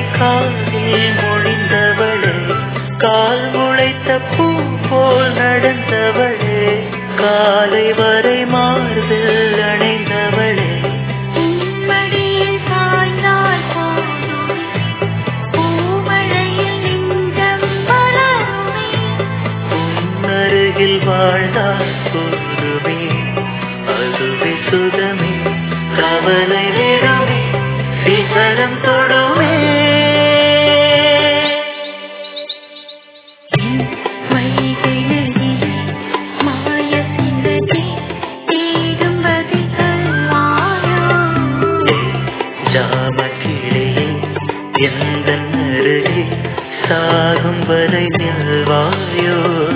காதில் மொழிந்தவளே கால் முளைத்த பூ போல் நடந்தவளே காலை வரை மார்பில் அணைந்தவளே உம்மடியில் சாய்ந்தால் போதுமே பூமழையில் நெஞ்சம் மலருமே உன்னருகில் வாழ்ந்தால் போதுமே அதுவே சுகமே கவலை விடுமே சிகரம் தொடுமே வைகையடியே மாய சிறகே தேடும் பதில் சொல்வாயோ ஜாமக்கிளியே எந்த அருகே சாகும் வரை நில்வாயோ